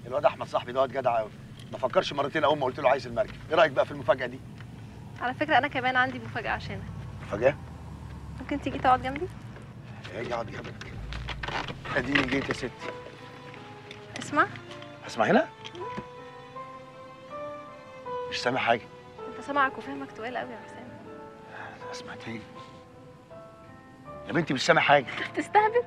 الواد احمد صاحبي دوت جدع قوي ما فكرش مرتين اول ما قلت له عايز المركب ايه رايك بقى في المفاجاه دي على فكره انا كمان عندي مفاجاه عشانك مفاجاه ممكن تيجي تقعد جنبي ايه اقعد جنبك اديني جيت يا ستي اسمع اسمع هنا مش سامع حاجه انت سامعك وفهمك تقال قوي يا حسام انا سمعت ايه يا بنتي مش سامع حاجه بتستهبل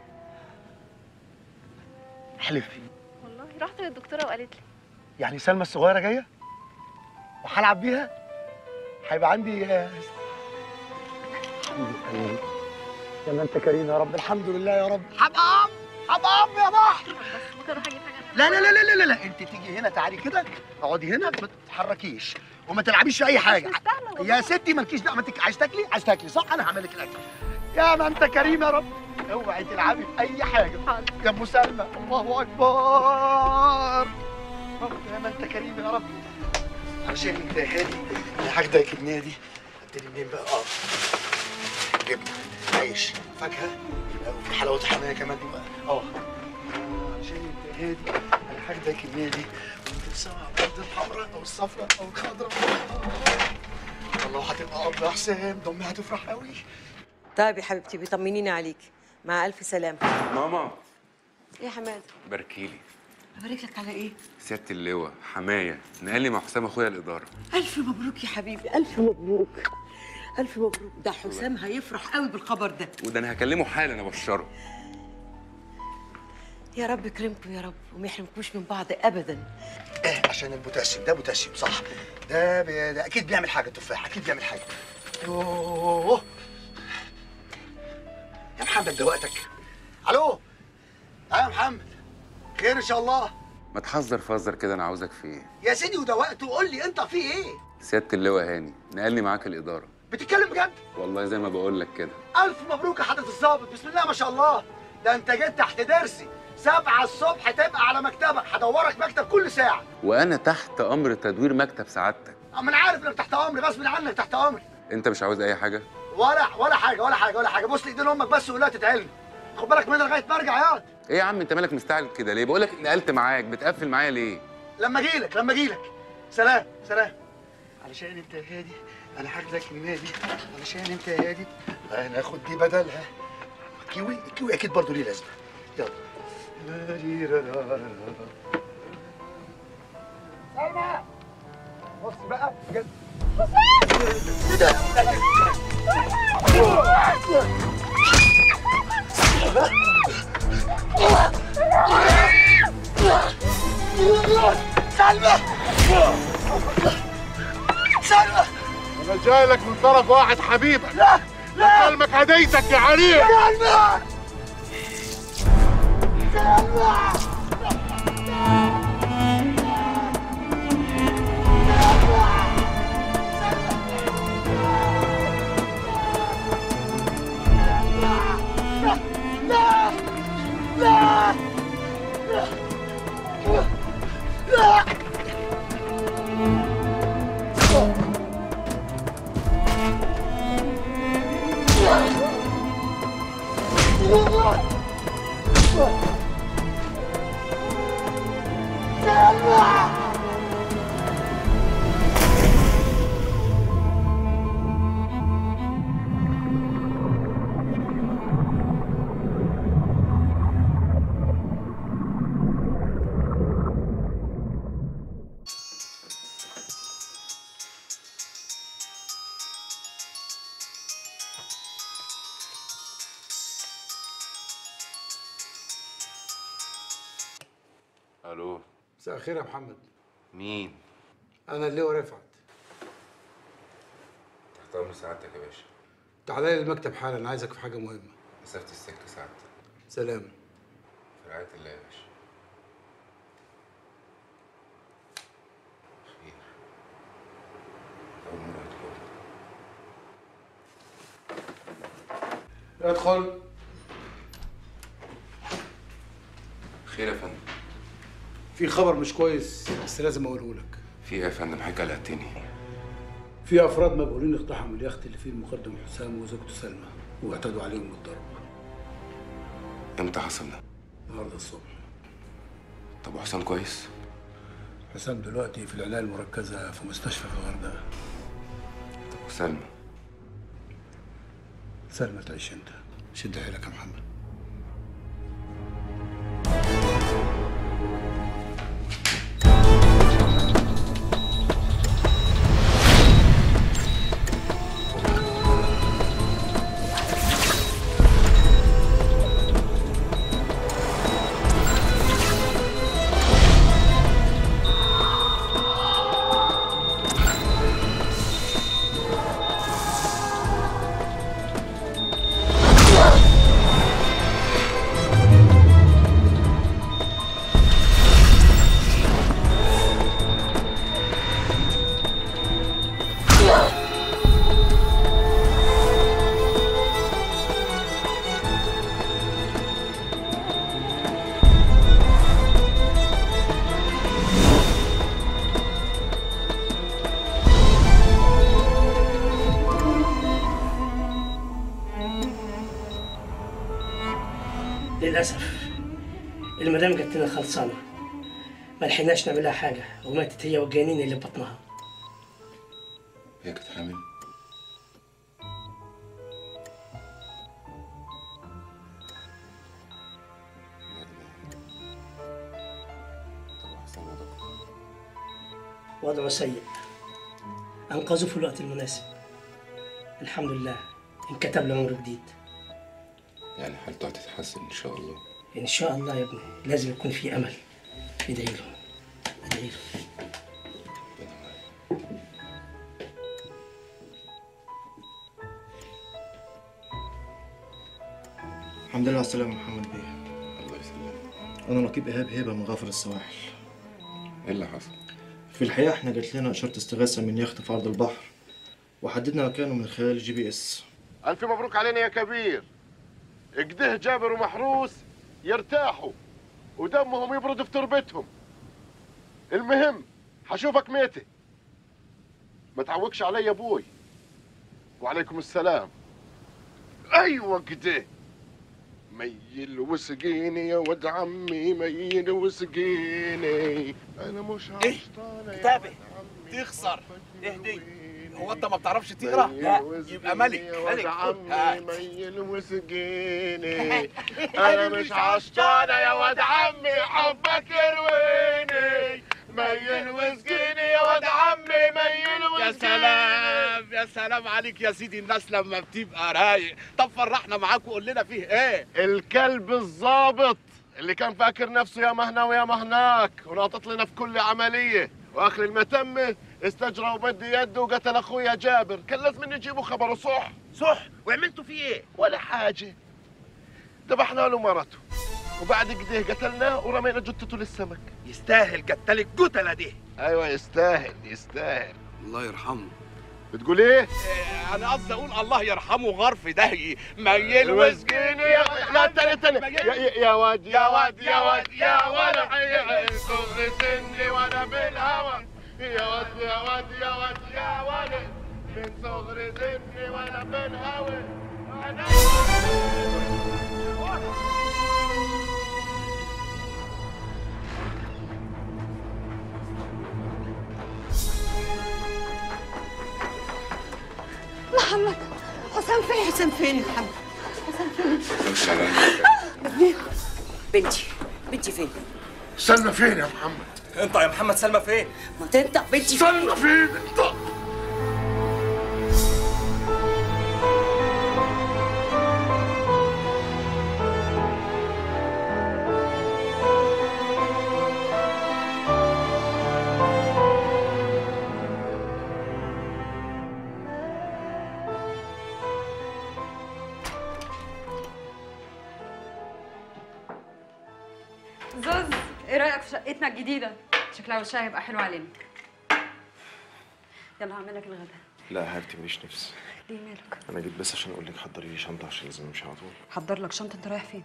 احلفي والله رحت للدكتوره وقالت لي يعني سلمى الصغيره جايه وهلعب بيها هيبقى عندي آه، الحمد لله يا ما انت كريم يا رب الحمد لله يا رب حباب حباب يا بحر بس ممكن اروح اجيب حاجه لا لا لا لا لا لا انت تيجي هنا تعالي كده اقعدي هنا ما تتحركيش وما تلعبيش في اي حاجه مستاهله والله. يا ستي مالكيش دعوه ما انت عايز تاكلي عايز تاكلي صح انا هعمل لك الاكل يا ما انت كريم يا رب اوعي تلعبي في اي حاجه حاضر يا ام سلمى الله اكبر يا ما انت كريم يا رب عشان انت هادي انا هاخدك النادي اديني منين بقى اه جبنه عيش فاكهه وفي حلاوه حمايه كمان دي بقى اه عشان انت هادي انا هاخدك النادي وانت تسمع الارض الحمراء او الصفراء او الخضراء والله هتبقى اب يا حسام دمي هتفرح قوي طيب يا حبيبتي بيطمنيني عليك مع الف سلامه ماما ايه يا حماد باركيلي ابارك لك على ايه سياده اللواء حمايه نقل لي مع حسام اخويا الاداره الف مبروك يا حبيبي الف مبروك الف مبروك ده حسام هيفرح قوي بالخبر ده وده انا هكلمه حالا ابشره يا رب يكرمكم يا رب وما يحرمكوش من بعض ابدا ايه عشان البوتاسيوم ده بوتاسيوم صح ده, بي... ده اكيد بيعمل حاجه التفاح اكيد بيعمل حاجه يوه يا محمد ده وقتك الو اه يا محمد خير ان شاء الله ما تحذر فذر كده انا عاوزك في ايه يا سيدي وده وقته قول لي انت في ايه سياده اللواء هاني نقلني معاك الاداره بتتكلم بجد والله زي ما بقول لك كده الف مبروك يا حضره الظابط بسم الله ما شاء الله ده انت جيت تحت درسي سبعة الصبح تبقى على مكتبك هدورك مكتب كل ساعة وانا تحت امر تدوير مكتب سعادتك اما انا عارف انك تحت امري غصب عنك تحت امري انت مش عاوز اي حاجه ولا ولا حاجه ولا حاجه ولا حاجه بص لايدين امك بس وقول لها تتعلم خد بالك منها لغايه ما ارجع ياض ايه يا عم انت مالك مستعجل كده ليه بقول لك نقلت معاك بتقفل معايا ليه لما اجيلك لما اجيلك سلام سلام علشان انت هادي انا هاخدك النادي علشان انت هادي انا اخد دي بدلها كيوي الكيوي اكيد برضه ليه لازمه يلا سلمى بص بقى بجد ايه ده؟ سلمى سلمى انا جاي لك من طرف واحد حبيبك لا لا سلمك هديتك يا عريق سلمى سلمى لا لا لا الو مساء الخير يا محمد مين انا اللواء رفعت تحت امر سعادتك يا باشا تعالى لي المكتب حالا عايزك في حاجه مهمه مسافه السكه سعادتك سلام في رعايه الله يا باشا خير اول مره ادخل ادخل خير يا فندم في خبر مش كويس بس لازم اقوله لك في ايه يا فندم حضرتك قلقتني في افراد مجهولين اقتحموا اليخت اللي فيه المقدم حسام وزوجته سلمى واعتدوا عليهم بالضرب امتى حصل ده النهارده الصبح طب وحسام كويس حسام دلوقتي في العناية المركزة في مستشفى في الغردقة طب وسلمى سلمى تعيش انت شد حيلك يا محمد للأسف المدام جت لنا خلصانة ما لحقناش نعملها حاجة وماتت هي والجنين اللي في بطنها هي كانت حامل طب وحسام يا دكتور وضعه سيء أنقذوه في الوقت المناسب الحمد لله انكتب له عمر جديد يعني حالته هتتحسن ان شاء الله إن شاء الله يا ابني لازم يكون في أمل ادعي له ادعي له ربنا معاك الحمد لله على السلامة يا محمد بيه الله يسلمك أنا نقيب إيهاب هبة من غافر السواحل ايه اللي حصل في الحقيقة إحنا جات لنا إشارة استغاثة من يخت في أرض البحر وحددنا مكانه من خلال الجي بي إس ألف مبروك علينا يا كبير اجده جابر ومحروس يرتاحوا ودمهم يبرد في تربتهم المهم حشوفك ميتة ما تعوقش علي يا ابوي وعليكم السلام ايوه كده ميل وسقيني يا ود عمي ميل وسقيني انا مش عشطانه يا كتابة. ود عمي تخسر. حبك اهدي. ويني. هو انت ما بتعرفش تقرا؟ ميل لا وسقيني يبقى ملك يا ود ملك عمي هات. ميل وسقيني انا مش عشطانه يا ود عمي حبك يرويني ميل وسقيني يا ود عمي ميل وسقيني يا سلام يا سلام عليك يا سيدي الناس لما بتبقى رايق طب فرحنا معاك وقول لنا فيه ايه الكلب الظابط اللي كان فاكر نفسه يا مهنا ويا مهناك وناطط لنا في كل عملية واخر المتمة استجرى وبدي يده وقتل اخويا جابر كان لازم نجيبه خبره صح صح وعملتوا فيه ايه ولا حاجة ذبحنا له مرته وبعد كده قتلناه ورمينا جثته للسمك يستاهل قتل القتله دي ايوه يستاهل يستاهل الله يرحمه بتقول ايه؟ إيه انا قصدي اقول الله يرحمه غرف دهي ميل وسقيني يا لا تاني تاني يا, يا, يا واد يا واد يا واد يا ولد صغر سني وانا بالهوى يا واد يا واد يا واد يا ولد من صغر سني وانا بالهوى انا محمد حسام فين حسام فين يا محمد بنتي بنتي فين سلمى فين يا محمد؟ انت يا محمد سلمى فين ما تنطق بنتي فين سلمى فين انت؟ زوز ايه رايك في شقتنا الجديده شكلها وشها هيبقى حلو علينا يلا هعمل لك الغدا لا يا حبيبتي ماليش نفس ليه مالك أنا جيت بس عشان أقول لك حضري لي شنطة عشان لازم أمشي على طول حضر لك شنطه انت رايح فين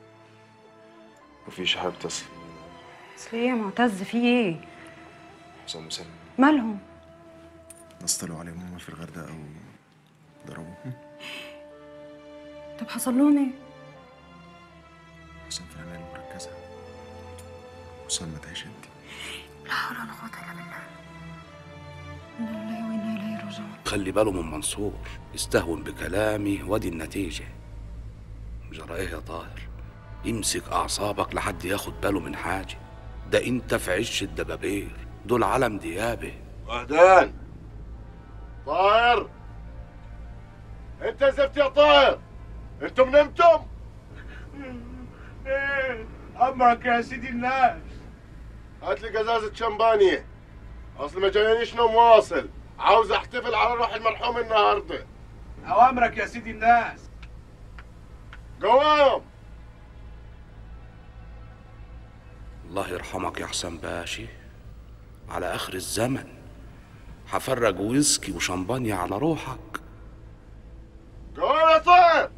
مفيش يا حبيبتي أصل اصل ايه يا معتز في ايه حسام وسلمى مالهم ناس طلعوا عليهم هما في الغردقة وضربوهم طب حصل لهم ايه حسام في العناية المركزة وسلمى تعيش انت لا حول ولا قوة إلا بالله إنا لله وإنا إليه راجعون خلي باله من منصور يستهون بكلامي وادي النتيجة جرى ايه يا طاهر يمسك اعصابك لحد ياخد باله من حاجة ده انت في عش الدبابير دول علم ديابه وهدان طاهر انت زفت يا طاهر انتم نمتم ايه امرك يا سيدي الناس هات لي قزازة شمبانية اصل ما جاينيش نوم واصل عاوز احتفل على روح المرحوم النهارده اوامرك يا سيدي الناس قوام الله يرحمك يا حسن باشي على اخر الزمن هفرج ويسكي وشمبانيا على روحك قوام يا طاهر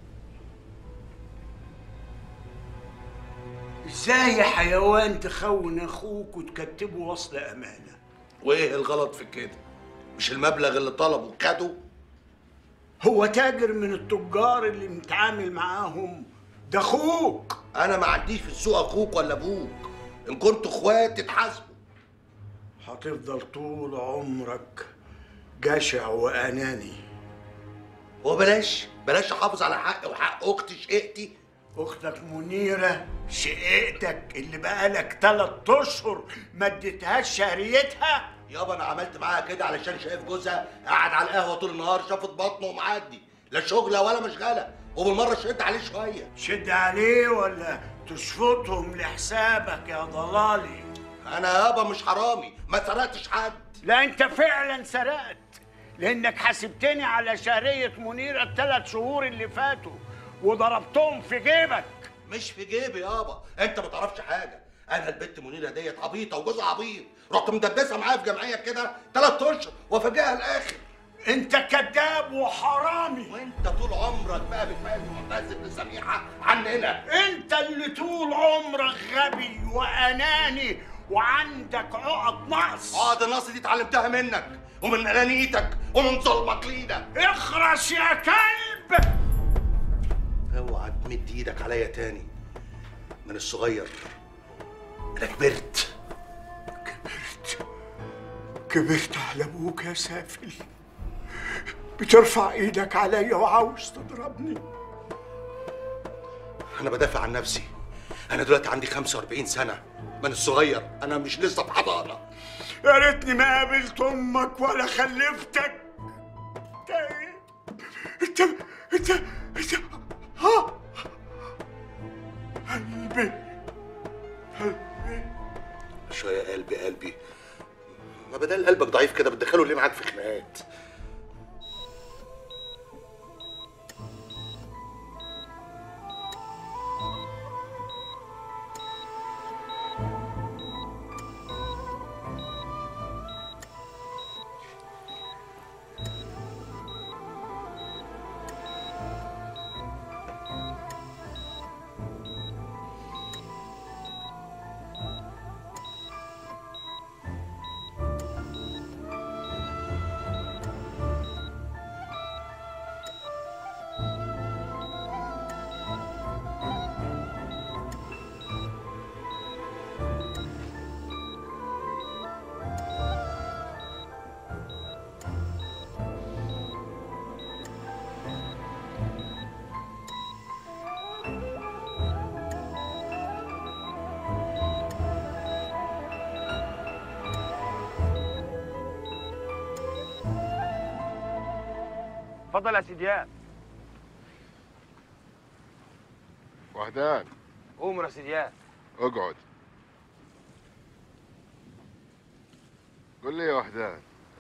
ازاي يا حيوان تخون اخوك وتكتبه وصل امانه وايه الغلط في كده مش المبلغ اللي طلبه خده هو تاجر من التجار اللي متعامل معاهم ده اخوك انا ما عنديش في السوق اخوك ولا ابوك ان كنتوا اخوات تتحاسبوا هتفضل طول عمرك جشع واناني وبلاش بلاش احافظ على حقي وحق اختي شقتي اختك منيره شقيقتك اللي بقالك تلات اشهر ما اديتهاش شهريتها يابا انا عملت معاها كده علشان شايف جوزها قاعد على القهوه طول النهار شافت بطنه ومعدي لا شغله ولا مشغله وبالمره شد عليه شويه شد عليه ولا تشفطهم لحسابك يا ضلالي انا يابا مش حرامي ما سرقتش حد لا انت فعلا سرقت لانك حاسبتني على شهرية منيرة الثلاث شهور اللي فاتوا وضربتهم في جيبك مش في جيبي يابا انت ما تعرفش حاجه انا البت منيره ديت عبيطه وجوزها عبيط رحت مدبسها معايا في جمعيه كده ثلاث اشهر وافاجئها الاخر انت كذاب وحرامي وانت طول عمرك بقى بتميز معتز بن سميحه عننا انت اللي طول عمرك غبي واناني وعندك عقد نقص عقد النقص دي اتعلمتها منك ومن انانيتك ومن ظلمك لينا اخرس يا كلب اوعى تمد ايدك عليا تاني من الصغير انا كبرت كبرت كبرت على ابوك يا سافل بترفع ايدك عليا وعاوز تضربني انا بدافع عن نفسي انا دلوقتي عندي 45 سنه من الصغير انا مش لسه في حضانه يا ريتني ما قابلت امك ولا خلفتك انت ايه انت انت انت ها قلبي قلبي شويه قلبي قلبي ما بدل قلبك ضعيف كده بتدخله ليه معاك في خناقات اتفضل يا سيديان وهدان قوموا يا سيديان اقعد قول لي يا وهدان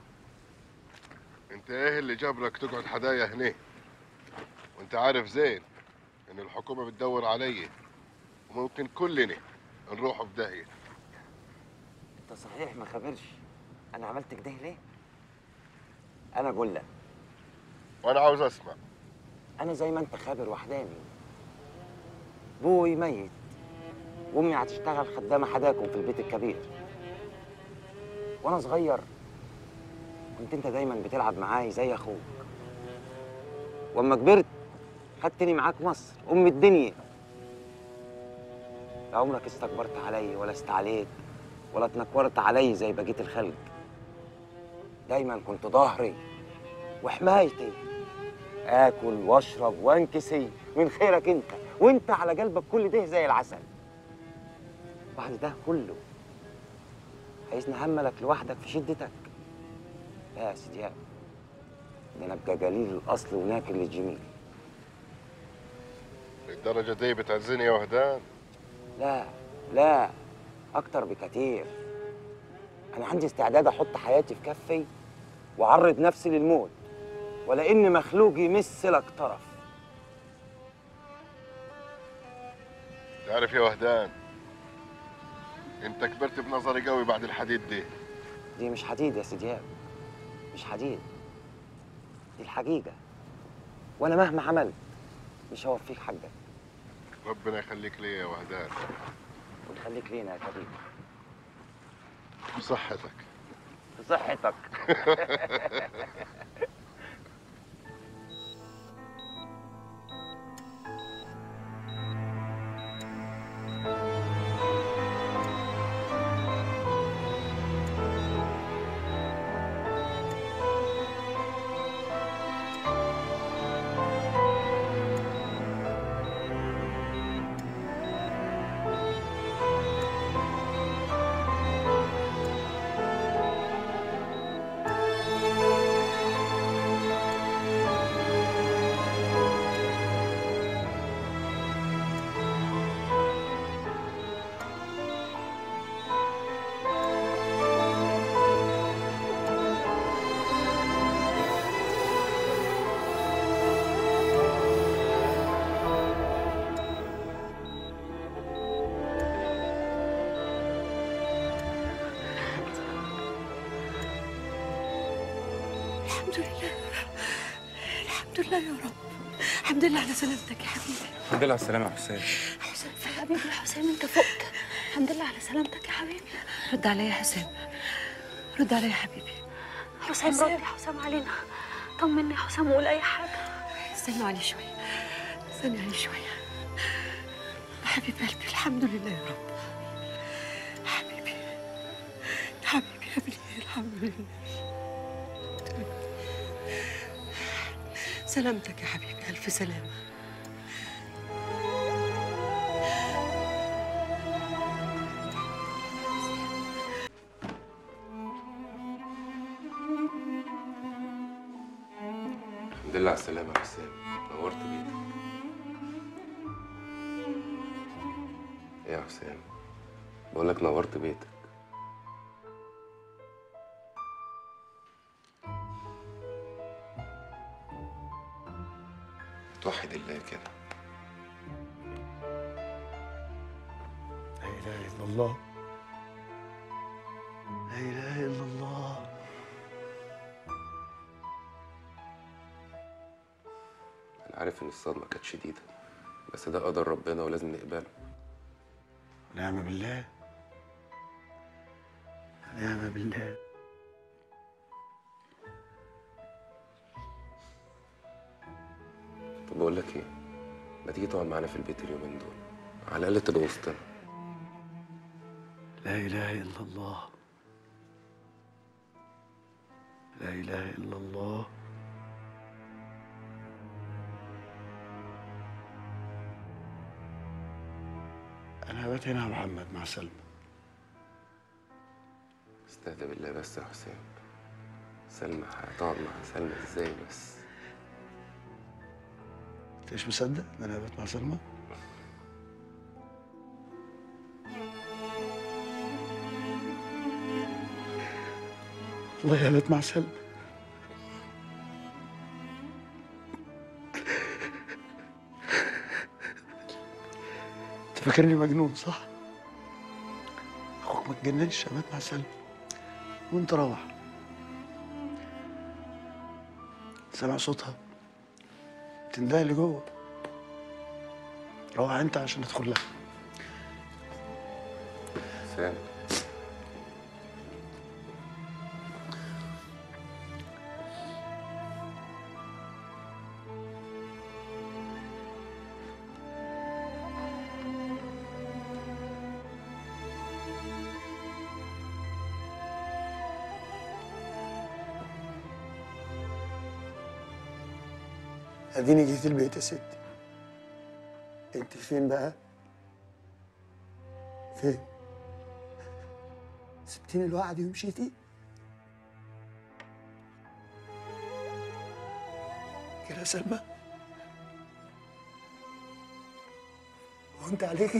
انت ايه اللي جبرك تقعد حدايا هنا وانت عارف زين ان الحكومة بتدور علي وممكن كلنا نروح في داهية انت صحيح ما خبرش انا عملت كده ليه انا اقول لك وانا عاوز اسمع انا زي ما انت خابر وحداني ابوي ميت وامي هتشتغل خدامه حداكم في البيت الكبير وانا صغير كنت انت دايما بتلعب معاي زي اخوك واما كبرت خدتني معاك مصر ام الدنيا لا عمرك استكبرت علي ولا استعليت ولا اتنكرت علي زي بقية الخلق دايما كنت ظهري وحمايتي اكل واشرب وانكسي من خيرك انت وانت على قلبك كل ده زي العسل بعد ده كله عايزني اهملك لوحدك في شدتك لا يا سيدي ده انا ابقى قليل الاصل وناكل للجميل للدرجة دي بتعزني يا وهدان لا لا اكتر بكتير انا عندي استعداد احط حياتي في كفي واعرض نفسي للموت ولا ان مخلوق يمثلك طرف تعرف يا وهدان انت كبرت بنظري قوي بعد الحديد دي دي مش حديد يا سيدياب مش حديد دي الحقيقه وانا مهما عملت مش هوفيك حقك ربنا يخليك لي يا وهدان ويخليك لينا يا كبير بصحتك صحتك الحمد لله الحمد لله يا رب الحمد لله على سلامتك يا حبيبي الحمد لله على السلامة يا حسين حسام حبيبي يا حسام انت فقت الحمد لله على سلامتك يا حبيبي رد عليا يا حسام رد عليا يا حبيبي حسام رد يا حسام علينا طمني يا حسام وقول اي حاجه استنوا عليه شويه استنوا عليه شويه يا حبيب قلبي الحمد لله يا رب حبيبي حبيبي يا ابني الحمد لله سلامتك يا حبيبي ألف سلامة الحمد لله على السلامة يا حسين نورت بيتك ايه يا حسين بقول لك نورت بيتك توحد الله كده لا اله الا الله لا اله الا الله انا عارف ان الصدمة كانت شديدة بس ده قدر ربنا ولازم نقبله نعم بالله نعم بالله طب بقول لك ايه ما تيجي تقعد معانا في البيت اليومين دول على الاقل تبقى وسطنا لا اله الا الله لا اله الا الله انا هبات هنا يا محمد مع سلمى استهدى بالله بس يا حسين سلمى هتقعد مع سلمى ازاي بس انت مش مصدق ان انا هبات مع سلمى والله هبات مع سلمى انت فاكرني مجنون صح؟ اخوك ما تجننش هبات مع سلمى وانت روح سامع صوتها تندهي اللي جوه روح انت عشان ادخل لها حسين اديني جيت البيت يا ستي انت فين بقى فين سبتيني لوحدي ومشيتي كده يا سلمى وانت عليكي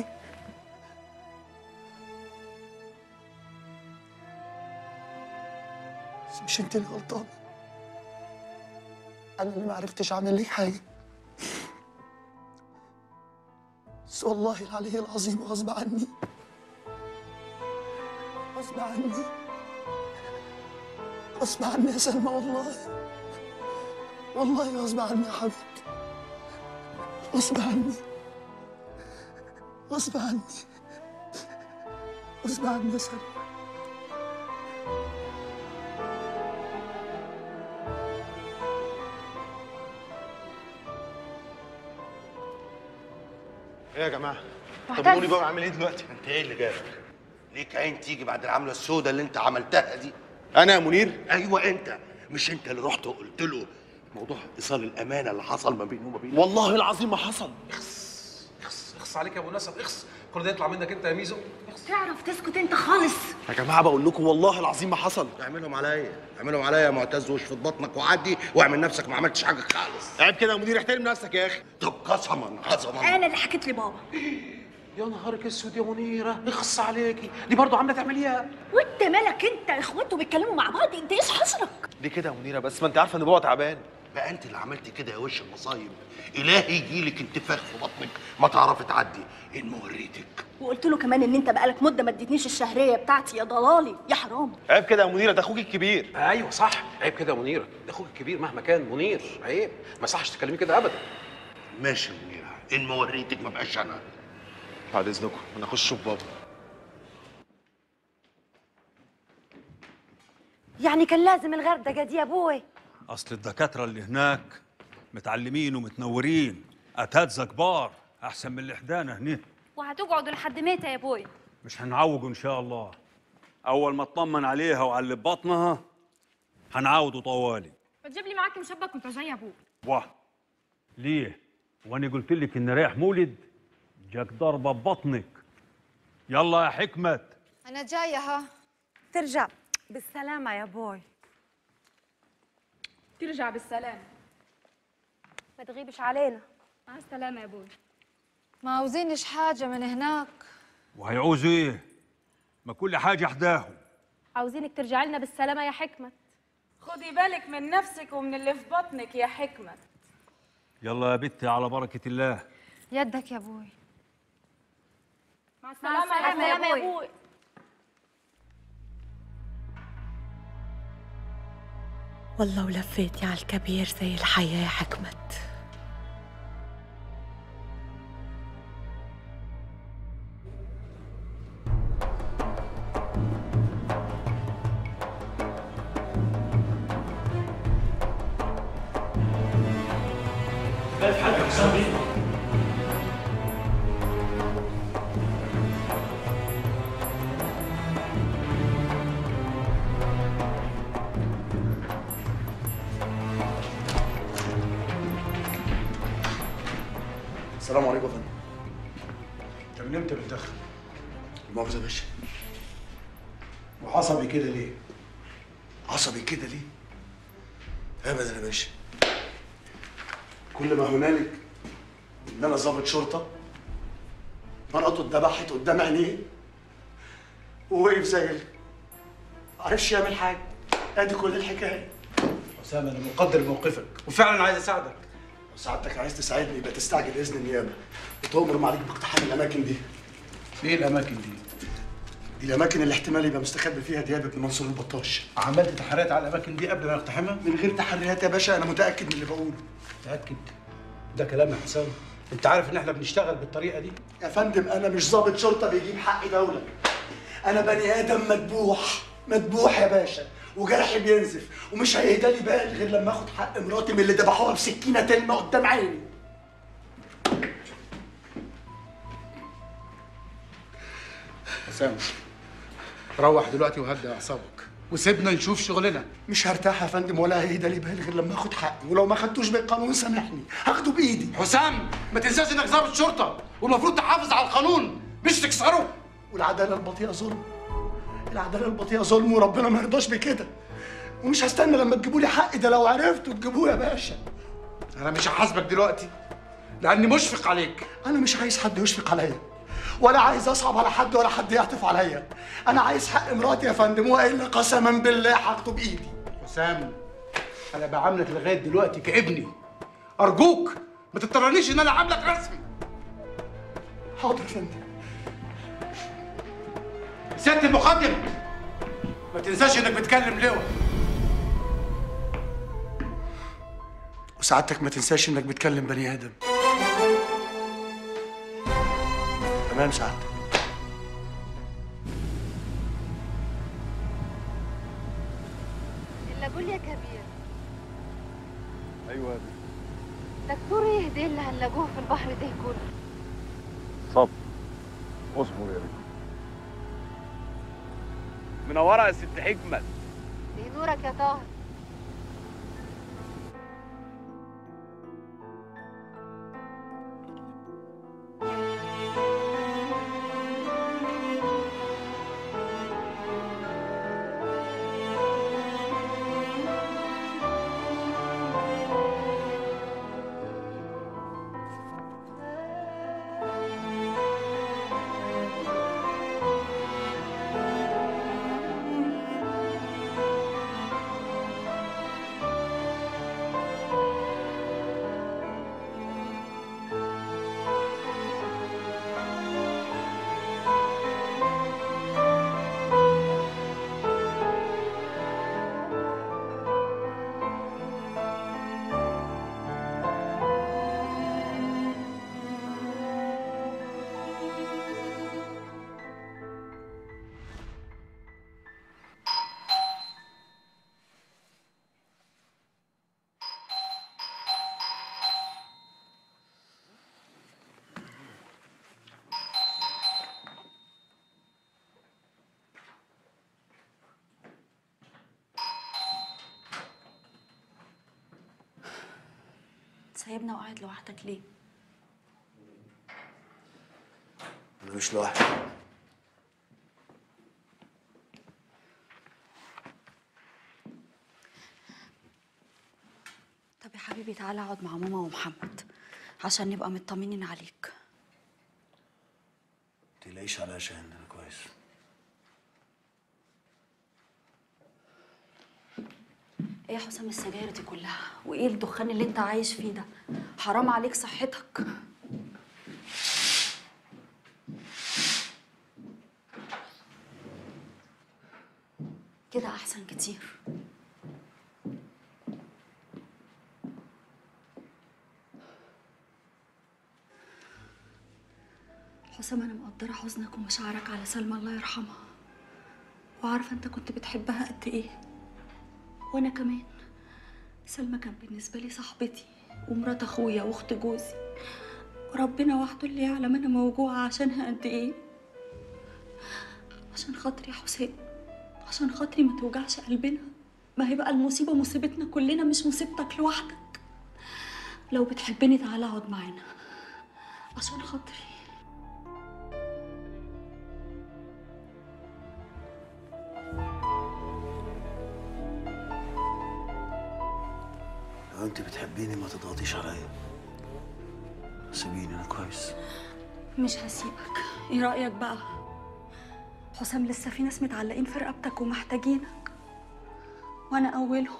بس مش انت اللي غلطانه انا اللي ما عرفتش اعمل لك حاجه بس والله العلي العظيم غصب عني غصب عني غصب عني يا سلمى والله والله غصب عني يا حبيبتي غصب عني غصب عني غصب عني يا سلمى ايه يا جماعه معتز. طب قولي بقى عامل ايه دلوقتي انت ايه اللي جابك؟ ليك عين تيجي بعد العمله السوداء اللي انت عملتها دي انا يا منير ايوه انت مش انت اللي رحت وقلت له موضوع ايصال الامانه اللي حصل ما بينه وما بينك والله العظيم ما حصل اخص عليك يا ابو نسب اخص كل ده يطلع منك انت يا ميزو تعرف تسكت انت خالص يا جماعه بقول لكم والله العظيم ما حصل اعملهم عليا اعملهم عليا يا معتز واشفط بطنك وعدي واعمل نفسك ما عملتش حاجه خالص عيب كده يا منير احترم نفسك يا اخي طب قسما قسما انا اللي حكيت لبابا يا نهارك اسود يا منيره اخص عليكي دي برضه عامله تعمليها وانت مالك انت اخواته بيتكلموا مع بعض انت ايش حصلك ليه كده يا منيره بس ما انت عارفه ان بابا تعبان بقى انت اللي عملت كده يا وش المصايب الهي يجيلك انتفاخ في بطنك ما تعرفي تعدي ان ما وريتك وقلت له كمان ان انت بقالك مده ما اديتنيش الشهريه بتاعتي يا ضلالي يا حرام عيب كده يا منيره ده اخوك الكبير ايوه صح عيب كده يا منيره ده اخوك الكبير مهما كان منير عيب ما يصحش تكلمي كده ابدا ماشي يا منيره ان ما وريتك ما بقاش انا بعد اذنكم انا اخش اشوف بابا يعني كان لازم الغردقه دي يا ابوي اصل الدكاتره اللي هناك متعلمين ومتنورين اساتذه كبار احسن من اللي حدانا هنا وهتقعدوا لحد متى يا ابوي مش هنعوجوا ان شاء الله اول ما اطمن عليها وعلى اللي ببطنها هنعاودوا طوالي ما تجيب لي معاك مشبك وانت جاي يا ابوي واه ليه وانا قلت لك ان رايح مولد جاك ضربه ببطنك يلا يا حكمت انا جايه ها ترجع بالسلامه يا ابوي ترجع بالسلامة ما تغيبش علينا مع السلامة يا ابوي ما عاوزينش حاجه من هناك وهيعوزوا ايه ما كل حاجه حداهم عاوزينك ترجعي لنا بالسلامة يا حكمة خدي بالك من نفسك ومن اللي في بطنك يا حكمة يلا يا بنتي على بركه الله يدك يا ابوي مع السلامة, السلامة يا يا ابوي, أبوي. والله ولفيتي على الكبير زي الحياة يا حكمت السلام عليكم يا فندم انت من امتى بتدخل؟ المؤاخذة يا باشا وعصبي كده ليه؟ عصبي كده ليه؟ ابدا يا باشا كل ما هنالك ان انا ضابط شرطه مرته اتذبحت قدام عينيه ووقف زي ال- معرفش يعمل حاجه ادي كل الحكايه حسام انا مقدر موقفك وفعلا عايز اساعدك لو سعادتك عايز تساعدني يبقى تستعجل اذن النيابه وتؤمر معاليك باقتحام الاماكن دي ايه الاماكن دي؟ دي الاماكن اللي احتمال يبقى مستخبي فيها دياب بن منصور البطاش عملت تحريات على الاماكن دي قبل ما نقتحمها؟ من غير تحريات يا باشا انا متاكد من اللي بقوله متاكد ده كلام يا حسام انت عارف ان احنا بنشتغل بالطريقه دي يا فندم انا مش ضابط شرطه بيجيب حق دوله انا بني ادم مذبوح مذبوح يا باشا وجرحي بينزف ومش هيهدى لي بال غير لما اخد حق مراتي من اللي ذبحوها بسكينه تلمه قدام عيني حسام روح دلوقتي وهدي اعصابك وسيبنا نشوف شغلنا مش هرتاح يا فندم ولا هيدا لي بال غير لما اخد حقي ولو ما خدتوش بالقانون سامحني هاخده بايدي حسام ما تنساش انك ضابط شرطه والمفروض تحافظ على القانون مش تكسره والعداله البطيئه ظلم العداله البطيئه ظلم وربنا ما يرضاش بكده ومش هستنى لما تجيبوا لي حقي ده لو عرفتوا تجيبوه يا باشا انا مش هحاسبك دلوقتي لاني مشفق عليك انا مش عايز حد يشفق عليا ولا عايز اصعب على حد ولا حد يعطف عليا انا عايز حق مراتي يا فندم والا قسما بالله هاخده بايدي حسام انا بعاملك لغايه دلوقتي كابني ارجوك ما تضطرنيش ان انا اعاملك رسمي حاضر يا فندم سياده المقدم ما تنساش انك بتكلم لواء وسعادتك ما تنساش انك بتكلم بني ادم تمام سعادتك إلا قول يا كبير ايوه دكتور يهدي اللي هنلاقوه في البحر ده كله صبر اصبر يا بنت منوره يا ست حكمت دي نورك يا طاهر سايبنا وقاعد لوحدك ليه؟ انا مش لوحدي طب يا حبيبي تعالى اقعد مع ماما ومحمد عشان نبقى مطمنين عليك تلاقيش على عشان انا كويس ايه يا حسام السجاير دي كلها وايه الدخان اللي انت عايش فيه ده حرام عليك صحتك كده احسن كتير حسام انا مقدره حزنك ومشاعرك على سلمى الله يرحمها وعارفه انت كنت بتحبها قد ايه وانا كمان سلمى كان بالنسبه لي صاحبتي ومرات اخويا واخت جوزي وربنا وحده اللي يعلم انا موجوعه عشانها قد ايه عشان خاطري يا حسام عشان خاطري ما توجعش قلبنا ما هي بقى المصيبه مصيبتنا كلنا مش مصيبتك لوحدك لو بتحبني تعالى اقعد معانا عشان خاطري لو انت بتحبيني ما تضغطيش عليا سيبيني انا كويس مش هسيبك ايه رأيك بقى حسام لسه في ناس متعلقين في رقبتك ومحتاجينك وانا اولهم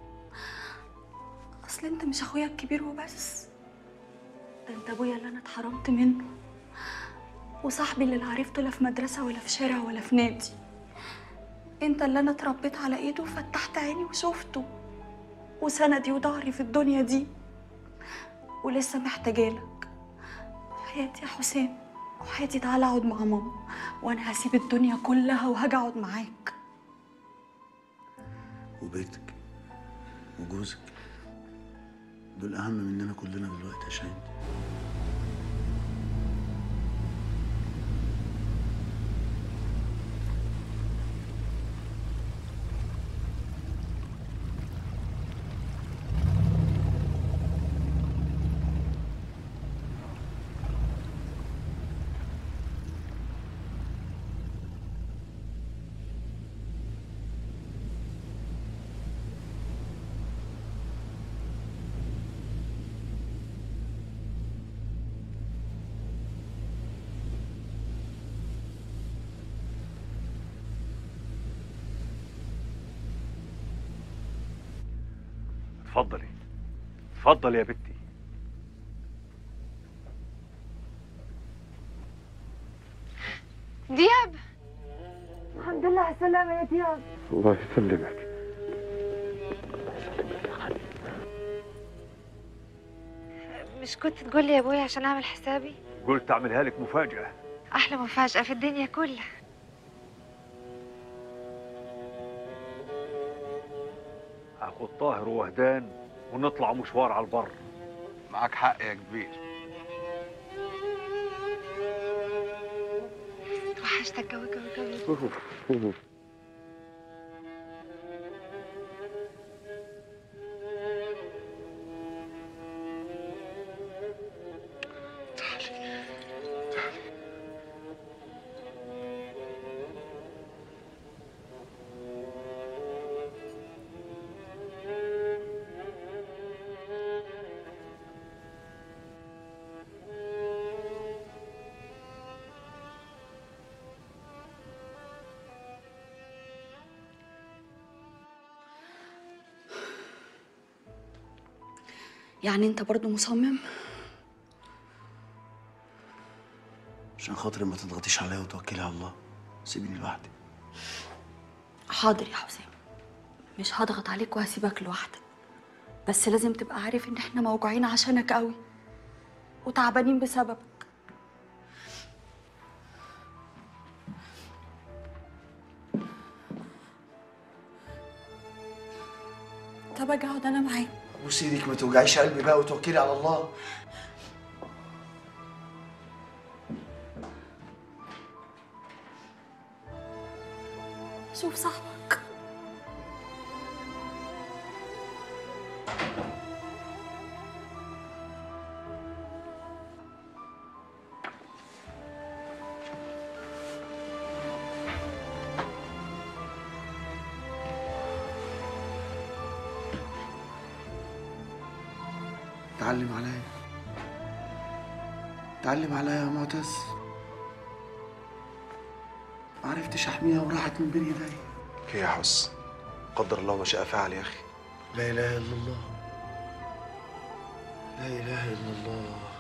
اصل انت مش اخويا الكبير وبس ده انت ابويا اللي انا اتحرمت منه وصاحبي اللي لا عرفته لا في مدرسة ولا في شارع ولا في نادي انت اللي انا اتربيت على ايده وفتحت عيني وشفته وسندي وضهري في الدنيا دي ولسه محتاجالك حياتي يا حسام وحياتي تعالى اقعد مع ماما وانا هسيب الدنيا كلها وهاجي اقعد معاك وبيتك وجوزك دول اهم مننا كلنا دلوقتي يا شاهين اتفضلي اتفضلي يا بنتي دياب الحمد لله على السلامة يا دياب الله يسلمك مش كنت تقول لي يا ابوي عشان اعمل حسابي قلت اعملها لك مفاجأة احلى مفاجأة في الدنيا كلها هاخد طاهر ووهدان ونطلع مشوار على البر معاك حق يا كبير توحشتك قوي قوي قوي يعني انت برضو مصمم عشان خاطري ما تضغطيش عليا وتوكلي على الله سيبيني لوحدي حاضر يا حسام مش هضغط عليك وهسيبك لوحدك بس لازم تبقى عارف ان احنا موجوعين عشانك قوي وتعبانين بسببك طب اجي اقعد انا معاك ابوس ايدك ما توجعيش قلبي بقى وتوكلي على الله شوف صاحبك تعلم عليا تعلم عليا يا معتز ما عرفتش احميها وراحت من بين ايدي ايه يا حس قدر الله ما شاء فعل يا اخي لا اله الا الله لا اله الا الله